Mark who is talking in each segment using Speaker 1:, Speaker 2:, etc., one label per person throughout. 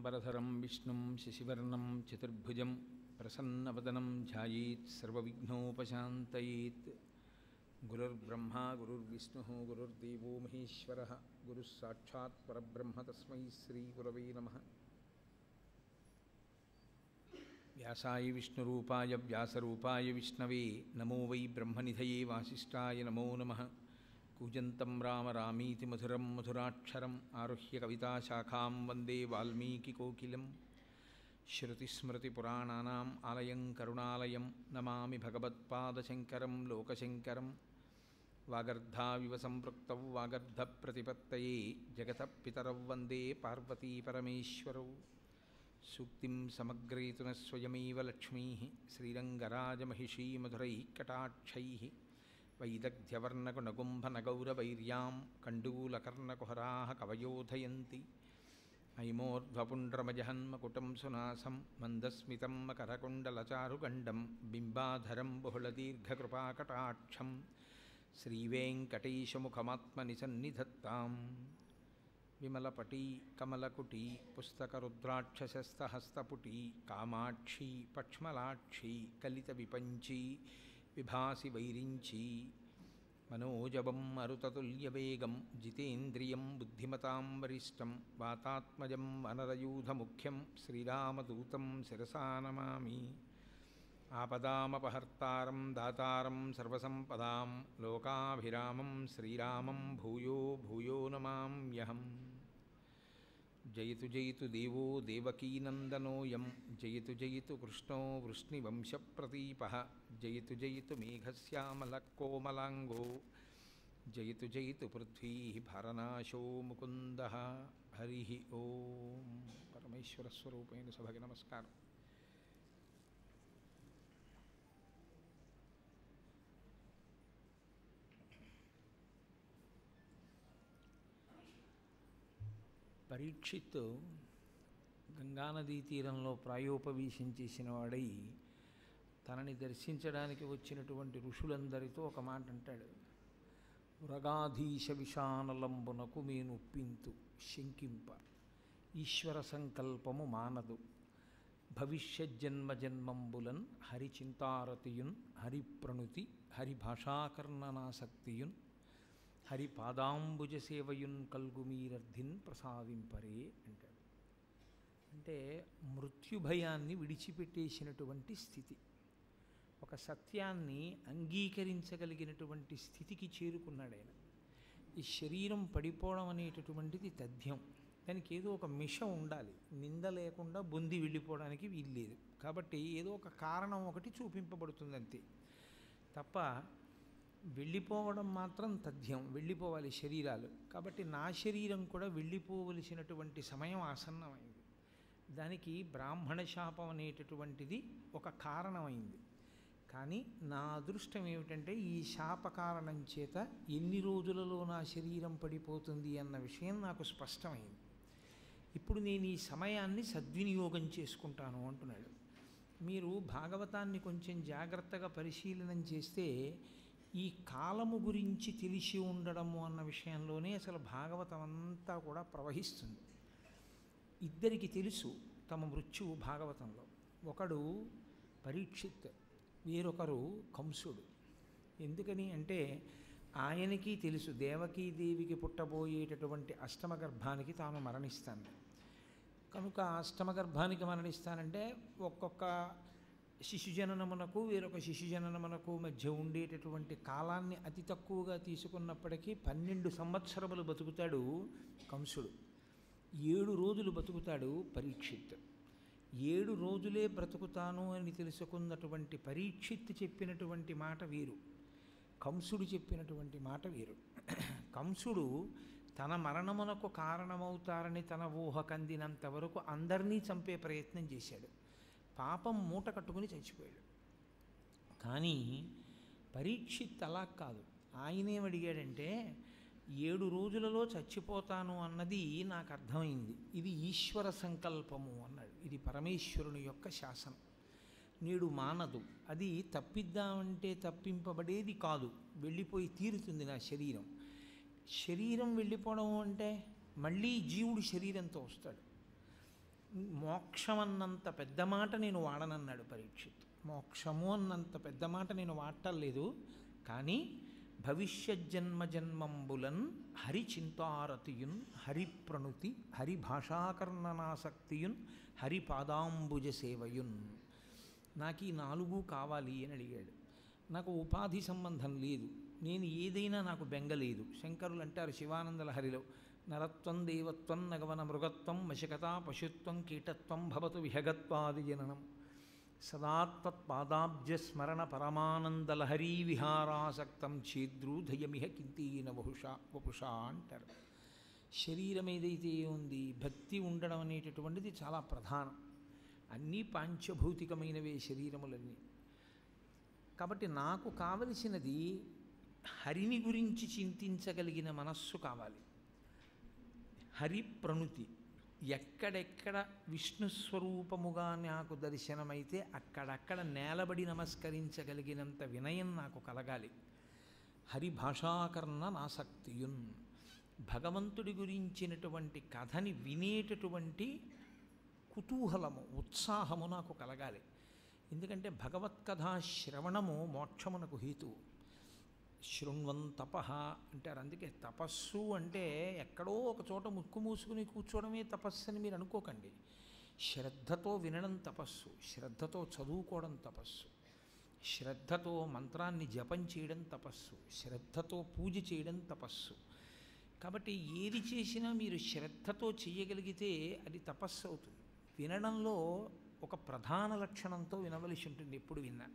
Speaker 1: शुक्लाम्बरधरं विष्णुं शशिवर्णं चतुर्भुजं प्रसन्नवदनं ध्यायेत् सर्वविघ्नोपशान्तयेत् गुरुर्ब्रह्मा गुरुर्विष्णुः गुरुर्देवो महेश्वरः गुरुः साक्षात् परब्रह्म तस्मै श्रीगुरवे नमः व्यासाय विष्णुरूपाय व्यासरूपाय विष्णवे नमो वै ब्रह्मनिधये वासिष्ठाय नमो नमः कूजन्तं राम रामीति मधुरं मधुराक्षरम् आरुह्य कविताशाखां वन्दे वाल्मीकिकोकिलं श्रुतिस्मृतिपुराणानाम् आलयं करुणालयं नमामि भगवत्पादशङ्करं लोकशङ्करं वागर्धाविव सम्पृक्तौ वागर्धप्रतिपत्तये जगतः पितरौ वन्दे पार्वतीपरमेश्वरौ सूक्तिं समग्रयितु न स्वयमेव लक्ष्मीः श्रीरङ्गराजमहिषी मधुरैः कटाक्षैः वैदग्ध्यवर्णकुणकुम्भनगौरवैर्यां कण्डूलकर्णकुहराः कवयोधयन्ति हैमोर्ध्वपुण्ड्रमजहन्मकुटं सुनासं मन्दस्मितं मकरकुण्डलचारुगण्डं बिम्बाधरं बहुलदीर्घकृपाकटाक्षं श्रीवेङ्कटेशमुखमात्मनि सन्निधत्ताम् विमलपटी कमलकुटी पुस्तकरुद्राक्षसस्तहस्तपुटी कामाक्षी पक्ष्मलाक्षी कलितविपञ्ची विभासि वैरिञ्ची मनोजवं मरुततुल्यवेगं जितेन्द्रियं बुद्धिमतां वरिष्ठं वातात्मजं वनरयूधमुख्यं श्रीरामदूतं शिरसा नमामि आपदामपहर्तारं दातारं सर्वसम्पदां लोकाभिरामं श्रीरामं भूयो भूयो नमाम्यहम् जयतु जयतु देवो देवकीनन्दनोऽयं जयतु जयतु कृष्णो वृष्णिवंशप्रतीपः जयतु जयतु मेघश्यामलकोमलाङ्गो जयतु जयतु पृथ्वीः भरनाशो मुकुन्दः हरिः ॐ परमेश्वरस्वरूपेण सभगे नमस्कारम् పరీక్షిత్తు గంగానదీ తీరంలో ప్రాయోపవీశం చేసిన వాడై తనని దర్శించడానికి వచ్చినటువంటి ఋషులందరితో ఒక మాట అంటాడు ఉరగాధీశ విషానలంబునకు మేనుప్పింతు శంకింప ఈశ్వర సంకల్పము మానదు భవిష్యజ్జన్మ జన్మంబులన్ హరిచింతారతియున్ హరిప్రణుతి హరిభాషాకర్ణనాసక్తియున్ హరి పాదాంబుజ సేవయున్ కల్గుమీరర్థిన్ ప్రసాదింపరే అంటాడు అంటే మృత్యుభయాన్ని విడిచిపెట్టేసినటువంటి స్థితి ఒక సత్యాన్ని అంగీకరించగలిగినటువంటి స్థితికి చేరుకున్నాడు ఆయన ఈ శరీరం పడిపోవడం అనేటటువంటిది తథ్యం దానికి ఏదో ఒక మిష ఉండాలి నింద లేకుండా బొంది వెళ్ళిపోవడానికి వీల్లేదు కాబట్టి ఏదో ఒక కారణం ఒకటి చూపింపబడుతుంది అంతే తప్ప వెళ్ళిపోవడం మాత్రం తథ్యం వెళ్ళిపోవాలి శరీరాలు కాబట్టి నా శరీరం కూడా వెళ్ళిపోవలసినటువంటి సమయం ఆసన్నమైంది దానికి బ్రాహ్మణ శాపం అనేటటువంటిది ఒక కారణమైంది కానీ నా అదృష్టం ఏమిటంటే ఈ శాప కారణం చేత ఎన్ని రోజులలో నా శరీరం పడిపోతుంది అన్న విషయం నాకు స్పష్టమైంది ఇప్పుడు నేను ఈ సమయాన్ని సద్వినియోగం చేసుకుంటాను అంటున్నాడు మీరు భాగవతాన్ని కొంచెం జాగ్రత్తగా పరిశీలనం చేస్తే ఈ కాలము గురించి తెలిసి ఉండడము అన్న విషయంలోనే అసలు భాగవతం అంతా కూడా ప్రవహిస్తుంది ఇద్దరికి తెలుసు తమ మృత్యువు భాగవతంలో ఒకడు పరీక్షిత్ వేరొకరు కంసుడు ఎందుకని అంటే ఆయనకి తెలుసు దేవకీదేవికి పుట్టబోయేటటువంటి అష్టమ గర్భానికి తాను మరణిస్తాను కనుక అష్టమ గర్భానికి మరణిస్తానంటే ఒక్కొక్క శిశుజననమునకు వేరొక శిశుజననమునకు మధ్య ఉండేటటువంటి కాలాన్ని అతి తక్కువగా తీసుకున్నప్పటికీ పన్నెండు సంవత్సరములు బతుకుతాడు కంసుడు ఏడు రోజులు బతుకుతాడు పరీక్షిత్ ఏడు రోజులే బ్రతుకుతాను అని తెలుసుకున్నటువంటి పరీక్షిత్ చెప్పినటువంటి మాట వీరు కంసుడు చెప్పినటువంటి మాట వీరు కంసుడు తన మరణమునకు కారణమవుతారని తన ఊహ కందినంత వరకు అందరినీ చంపే ప్రయత్నం చేశాడు పాపం మూట కట్టుకుని చచ్చిపోయాడు కానీ పరీక్షిత్ అలా కాదు ఆయనేమడిగాడంటే ఏడు రోజులలో చచ్చిపోతాను అన్నది నాకు అర్థమైంది ఇది ఈశ్వర సంకల్పము అన్నాడు ఇది పరమేశ్వరుని యొక్క శాసనం నేడు మానదు అది తప్పిద్దామంటే తప్పింపబడేది కాదు వెళ్ళిపోయి తీరుతుంది నా శరీరం శరీరం వెళ్ళిపోవడం అంటే మళ్ళీ జీవుడు శరీరంతో వస్తాడు మోక్షం అన్నంత పెద్ద మాట నేను వాడనన్నాడు పరీక్షిత్ మోక్షము అన్నంత పెద్ద మాట నేను వాడటలేదు కానీ భవిష్యత్ జన్మ జన్మంబులన్ హరి చింతారతియున్ హరి ప్రణుతి హరి భాషాకర్ణనాసక్తియున్ హరి పాదాంబుజ సేవయున్ నాకు ఈ నాలుగు కావాలి అని అడిగాడు నాకు ఉపాధి సంబంధం లేదు నేను ఏదైనా నాకు బెంగలేదు శంకరులు అంటారు శివానందల హరిలో నరత్వం దేవత్వం నగవన మృగత్వం వశకత పశుత్వం కీటత్వం భవతు విహగత్వాది జననం సదాత్పాదాబ్జ స్మరణ పరమానందలహరీ విహారాసక్తం ఛేద్రూధయమిహ కింతీన వహుషా వపుషా అంటారు శరీరం ఏదైతే ఉంది భక్తి ఉండడం అనేటటువంటిది చాలా ప్రధానం అన్నీ పాంచభౌతికమైనవే శరీరములన్నీ కాబట్టి నాకు కావలసినది హరిని గురించి చింతించగలిగిన మనస్సు కావాలి హరి ప్రణుతి ఎక్కడెక్కడ విష్ణు స్వరూపముగా నాకు దర్శనమైతే అక్కడక్కడ నేలబడి నమస్కరించగలిగినంత వినయం నాకు కలగాలి హరి భాషాకరణ నాసక్తియున్ భగవంతుడి గురించినటువంటి కథని వినేటటువంటి కుతూహలము ఉత్సాహము నాకు కలగాలి ఎందుకంటే భగవత్కథా శ్రవణము మోక్షమునకు హేతువు శృణ్వం తపహ అంటారు అందుకే తపస్సు అంటే ఎక్కడో ఒక చోట ముక్కు మూసుకుని కూర్చోవడమే తపస్సు అని మీరు అనుకోకండి శ్రద్ధతో వినడం తపస్సు శ్రద్ధతో చదువుకోవడం తపస్సు శ్రద్ధతో మంత్రాన్ని జపం చేయడం తపస్సు శ్రద్ధతో పూజ చేయడం తపస్సు కాబట్టి ఏది చేసినా మీరు శ్రద్ధతో చేయగలిగితే అది తపస్సు అవుతుంది వినడంలో ఒక ప్రధాన లక్షణంతో వినవలసి ఉంటుంది ఎప్పుడు విన్నా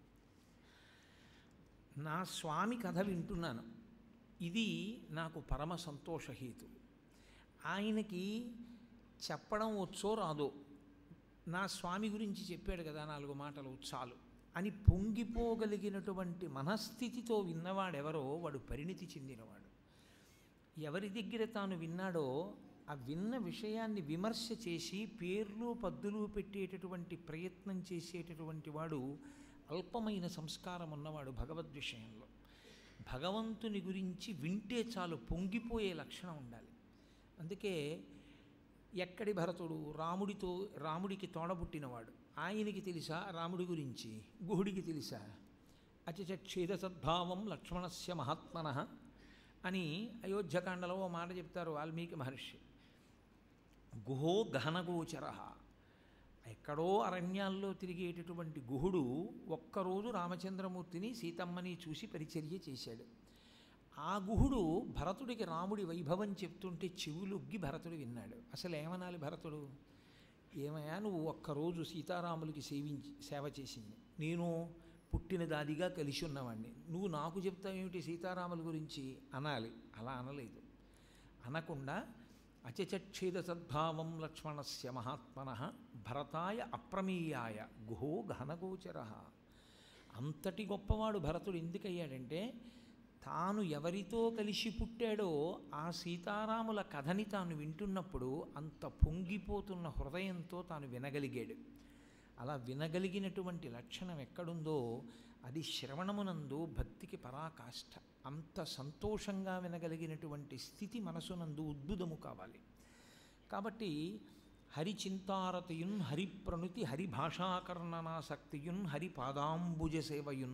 Speaker 1: నా స్వామి కథ వింటున్నాను ఇది నాకు పరమ సంతోషహేతు ఆయనకి చెప్పడం వచ్చో రాదో నా స్వామి గురించి చెప్పాడు కదా నాలుగు మాటలు చాలు అని పొంగిపోగలిగినటువంటి మనస్థితితో విన్నవాడెవరో వాడు పరిణితి చెందినవాడు ఎవరి దగ్గర తాను విన్నాడో ఆ విన్న విషయాన్ని విమర్శ చేసి పేర్లు పద్దులు పెట్టేటటువంటి ప్రయత్నం చేసేటటువంటి వాడు అల్పమైన సంస్కారం ఉన్నవాడు భగవద్ విషయంలో భగవంతుని గురించి వింటే చాలు పొంగిపోయే లక్షణం ఉండాలి అందుకే ఎక్కడి భరతుడు రాముడితో రాముడికి తోడబుట్టినవాడు ఆయనకి తెలుసా రాముడి గురించి గుహుడికి తెలుసా అచచక్షేద సద్భావం లక్ష్మణస్య మహాత్మన అని అయోధ్యకాండలో ఓ మాట చెప్తారు వాల్మీకి మహర్షి గుహో గహనగోచర ఎక్కడో అరణ్యాల్లో తిరిగేటటువంటి గుహుడు ఒక్కరోజు రామచంద్రమూర్తిని సీతమ్మని చూసి పరిచర్య చేశాడు ఆ గుహుడు భరతుడికి రాముడి వైభవం చెప్తుంటే చెవులొగ్గి భరతుడు విన్నాడు అసలు ఏమనాలి భరతుడు ఏమయ్యా నువ్వు ఒక్కరోజు సీతారాములకి సేవించి సేవ చేసింది నేను పుట్టిన దాదిగా కలిసి ఉన్నవాడిని నువ్వు నాకు చెప్తావేమిటి సీతారాముల గురించి అనాలి అలా అనలేదు అనకుండా అచచచ్ఛేద సద్భావం లక్ష్మణస్య మహాత్మన భరతాయ అప్రమేయాయ గుహో ఘనగోచర అంతటి గొప్పవాడు భరతుడు ఎందుకయ్యాడంటే తాను ఎవరితో కలిసి పుట్టాడో ఆ సీతారాముల కథని తాను వింటున్నప్పుడు అంత పొంగిపోతున్న హృదయంతో తాను వినగలిగాడు అలా వినగలిగినటువంటి లక్షణం ఎక్కడుందో అది శ్రవణమునందు భక్తికి పరాకాష్ఠ అంత సంతోషంగా వినగలిగినటువంటి స్థితి మనసునందు ఉద్భుతము కావాలి కాబట్టి హరి చింతారతియున్ హరి ప్రణుతి హరి భాషాకర్ణనాసక్తియున్ హరి పాదాంబుజ సేవయున్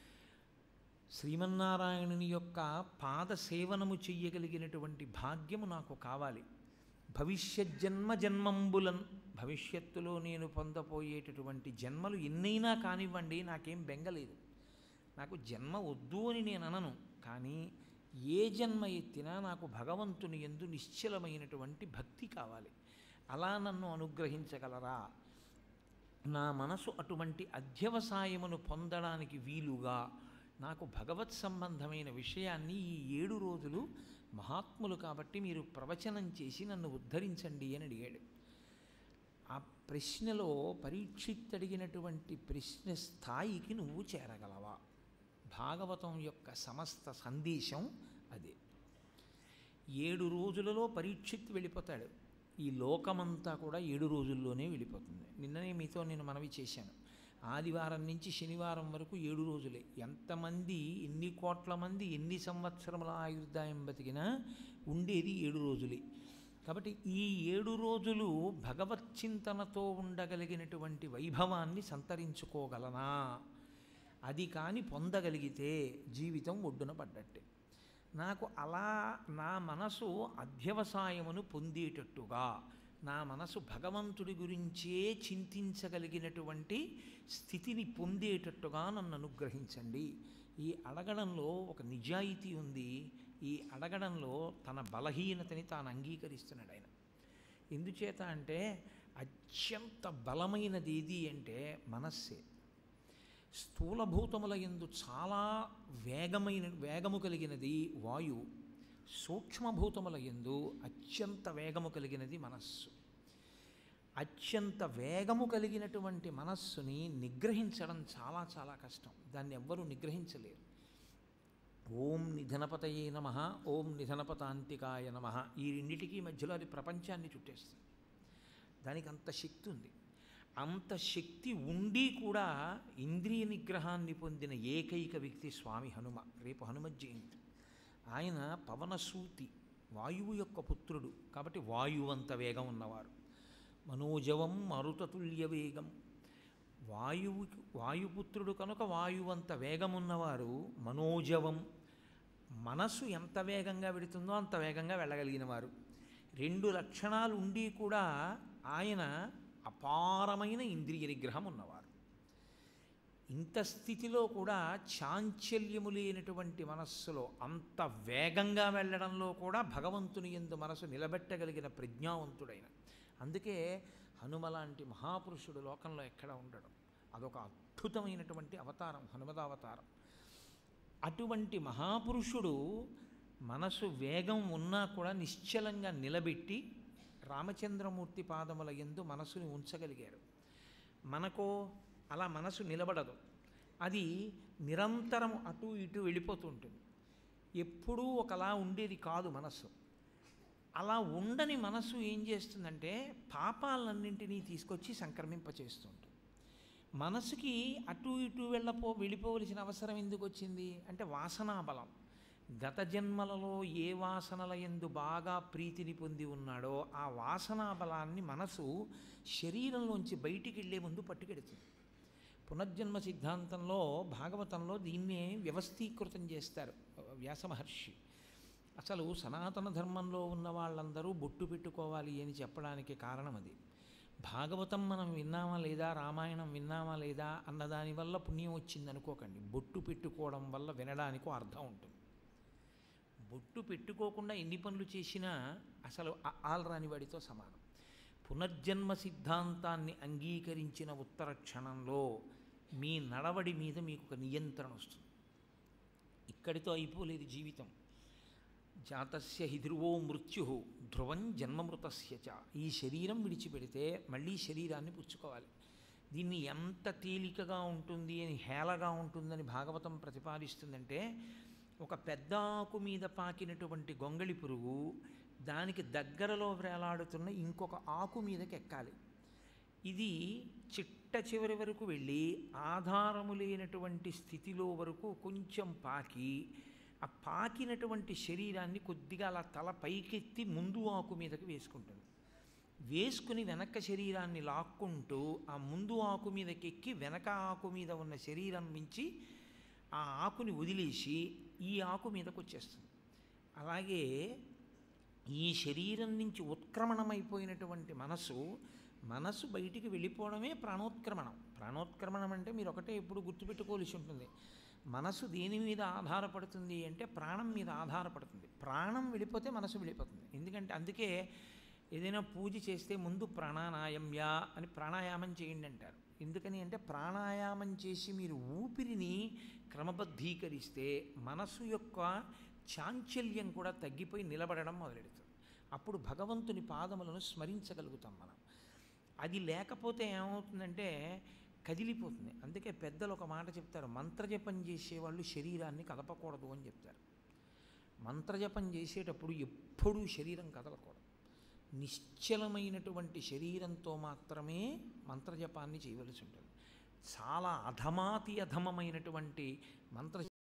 Speaker 1: శ్రీమన్నారాయణుని యొక్క పాద సేవనము చెయ్యగలిగినటువంటి భాగ్యము నాకు కావాలి భవిష్యజ్జన్మ జన్మంబులన్ భవిష్యత్తులో నేను పొందపోయేటటువంటి జన్మలు ఎన్నైనా కానివ్వండి నాకేం బెంగలేదు నాకు జన్మ వద్దు అని నేను అనను కానీ ఏ జన్మ ఎత్తినా నాకు భగవంతుని ఎందు నిశ్చలమైనటువంటి భక్తి కావాలి అలా నన్ను అనుగ్రహించగలరా నా మనసు అటువంటి అధ్యవసాయమును పొందడానికి వీలుగా నాకు భగవత్ సంబంధమైన విషయాన్ని ఈ ఏడు రోజులు మహాత్ములు కాబట్టి మీరు ప్రవచనం చేసి నన్ను ఉద్ధరించండి అని అడిగాడు ఆ ప్రశ్నలో పరీక్షిత్ అడిగినటువంటి ప్రశ్న స్థాయికి నువ్వు చేరగలవా భాగవతం యొక్క సమస్త సందేశం అదే ఏడు రోజులలో పరీక్షిత్ వెళ్ళిపోతాడు ఈ లోకమంతా కూడా ఏడు రోజుల్లోనే వెళ్ళిపోతుంది నిన్ననే మీతో నేను మనవి చేశాను ఆదివారం నుంచి శనివారం వరకు ఏడు రోజులే ఎంతమంది ఎన్ని కోట్ల మంది ఎన్ని సంవత్సరముల ఆయుర్దాయం బతికినా ఉండేది ఏడు రోజులే కాబట్టి ఈ ఏడు రోజులు భగవత్ చింతనతో ఉండగలిగినటువంటి వైభవాన్ని సంతరించుకోగలనా అది కాని పొందగలిగితే జీవితం ఒడ్డున పడ్డట్టే నాకు అలా నా మనసు అధ్యవసాయమును పొందేటట్టుగా నా మనసు భగవంతుడి గురించే చింతించగలిగినటువంటి స్థితిని పొందేటట్టుగా నన్ను అనుగ్రహించండి ఈ అడగడంలో ఒక నిజాయితీ ఉంది ఈ అడగడంలో తన బలహీనతని తాను అంగీకరిస్తున్నాడు ఆయన ఎందుచేత అంటే అత్యంత బలమైనది ఏది అంటే మనస్సే స్థూలభూతముల ఎందు చాలా వేగమైన వేగము కలిగినది వాయువు సూక్ష్మభూతముల ఎందు అత్యంత వేగము కలిగినది మనస్సు అత్యంత వేగము కలిగినటువంటి మనస్సుని నిగ్రహించడం చాలా చాలా కష్టం దాన్ని ఎవ్వరూ నిగ్రహించలేరు ఓం నిధనపతయే నమ ఓం నిధనపతాంతికాయ నమ ఈ రెండిటికి మధ్యలో అది ప్రపంచాన్ని చుట్టేస్తుంది దానికి అంత శక్తి ఉంది అంత శక్తి ఉండి కూడా ఇంద్రియ నిగ్రహాన్ని పొందిన ఏకైక వ్యక్తి స్వామి హనుమ రేపు హనుమ జయంతి ఆయన పవనసూతి వాయువు యొక్క పుత్రుడు కాబట్టి వాయువు అంత వేగం ఉన్నవారు మనోజవం మరుతతుల్య వేగం వాయువు వాయుపుత్రుడు కనుక వాయువంత వేగం ఉన్నవారు మనోజవం మనసు ఎంత వేగంగా వెడుతుందో అంత వేగంగా వెళ్ళగలిగిన వారు రెండు లక్షణాలు ఉండి కూడా ఆయన అపారమైన ఇంద్రియ నిగ్రహం ఉన్నవారు ఇంత స్థితిలో కూడా చాంచల్యము లేనటువంటి మనస్సులో అంత వేగంగా వెళ్ళడంలో కూడా భగవంతుని ఎందు మనసు నిలబెట్టగలిగిన ప్రజ్ఞావంతుడైన అందుకే హనుమ లాంటి మహాపురుషుడు లోకంలో ఎక్కడ ఉండడం అదొక అద్భుతమైనటువంటి అవతారం హనుమదావతారం అటువంటి మహాపురుషుడు మనసు వేగం ఉన్నా కూడా నిశ్చలంగా నిలబెట్టి రామచంద్రమూర్తి పాదముల ఎందు మనసుని ఉంచగలిగారు మనకో అలా మనసు నిలబడదు అది నిరంతరం అటు ఇటు వెళ్ళిపోతూ ఉంటుంది ఎప్పుడూ ఒకలా ఉండేది కాదు మనస్సు అలా ఉండని మనసు ఏం చేస్తుందంటే పాపాలన్నింటినీ తీసుకొచ్చి సంక్రమింపచేస్తుంటుంది మనసుకి అటు ఇటు వెళ్ళపో వెళ్ళిపోవలసిన అవసరం ఎందుకు వచ్చింది అంటే వాసనా బలం గత జన్మలలో ఏ వాసనల ఎందు బాగా ప్రీతిని పొంది ఉన్నాడో ఆ వాసనా బలాన్ని మనసు శరీరంలోంచి బయటికి వెళ్ళే ముందు పట్టుకెడుతుంది పునర్జన్మ సిద్ధాంతంలో భాగవతంలో దీన్నే వ్యవస్థీకృతం చేస్తారు వ్యాస మహర్షి అసలు సనాతన ధర్మంలో ఉన్న వాళ్ళందరూ బొట్టు పెట్టుకోవాలి అని చెప్పడానికి కారణం అది భాగవతం మనం విన్నామా లేదా రామాయణం విన్నామా లేదా అన్నదాని వల్ల పుణ్యం వచ్చింది అనుకోకండి బొట్టు పెట్టుకోవడం వల్ల వినడానికి అర్థం ఉంటుంది బొట్టు పెట్టుకోకుండా ఎన్ని పనులు చేసినా అసలు ఆల్రాని వాడితో సమానం పునర్జన్మ సిద్ధాంతాన్ని అంగీకరించిన ఉత్తర క్షణంలో మీ నడవడి మీద మీకు ఒక నియంత్రణ వస్తుంది ఇక్కడితో అయిపోలేదు జీవితం జాతస్య హి ధ్రువో మృత్యు ధ్రువం జన్మమృతస్య చ ఈ శరీరం విడిచిపెడితే మళ్ళీ శరీరాన్ని పుచ్చుకోవాలి దీన్ని ఎంత తేలికగా ఉంటుంది అని హేళగా ఉంటుందని భాగవతం ప్రతిపాదిస్తుందంటే ఒక పెద్ద ఆకు మీద పాకినటువంటి గొంగళి పురుగు దానికి దగ్గరలో వేలాడుతున్న ఇంకొక ఆకు మీదకి ఎక్కాలి ఇది చిట్ట చివరి వరకు వెళ్ళి ఆధారము లేనటువంటి స్థితిలో వరకు కొంచెం పాకి ఆ పాకినటువంటి శరీరాన్ని కొద్దిగా అలా తల పైకెత్తి ముందు ఆకు మీదకి వేసుకుంటుంది వేసుకుని వెనక శరీరాన్ని లాక్కుంటూ ఆ ముందు ఆకు మీదకి ఎక్కి వెనక ఆకు మీద ఉన్న శరీరం మించి ఆ ఆకుని వదిలేసి ఈ ఆకు మీదకి వచ్చేస్తుంది అలాగే ఈ శరీరం నుంచి ఉత్క్రమణమైపోయినటువంటి మనసు మనసు బయటికి వెళ్ళిపోవడమే ప్రాణోత్క్రమణం ప్రాణోత్క్రమణం అంటే మీరు ఒకటే ఎప్పుడు గుర్తుపెట్టుకోవాల్సి ఉంటుంది మనసు దేని మీద ఆధారపడుతుంది అంటే ప్రాణం మీద ఆధారపడుతుంది ప్రాణం వెళ్ళిపోతే మనసు వెళ్ళిపోతుంది ఎందుకంటే అందుకే ఏదైనా పూజ చేస్తే ముందు ప్రాణాయామ్య అని ప్రాణాయామం చేయండి అంటారు ఎందుకని అంటే ప్రాణాయామం చేసి మీరు ఊపిరిని క్రమబద్ధీకరిస్తే మనసు యొక్క చాంచల్యం కూడా తగ్గిపోయి నిలబడడం మొదలెడుతుంది అప్పుడు భగవంతుని పాదములను స్మరించగలుగుతాం మనం అది లేకపోతే ఏమవుతుందంటే కదిలిపోతుంది అందుకే పెద్దలు ఒక మాట చెప్తారు మంత్రజపం చేసేవాళ్ళు శరీరాన్ని కదపకూడదు అని చెప్తారు మంత్రజపం చేసేటప్పుడు ఎప్పుడూ శరీరం కదలకూడదు నిశ్చలమైనటువంటి శరీరంతో మాత్రమే మంత్రజపాన్ని చేయవలసి ఉంటుంది చాలా అధమాతి అధమమైనటువంటి మంత్ర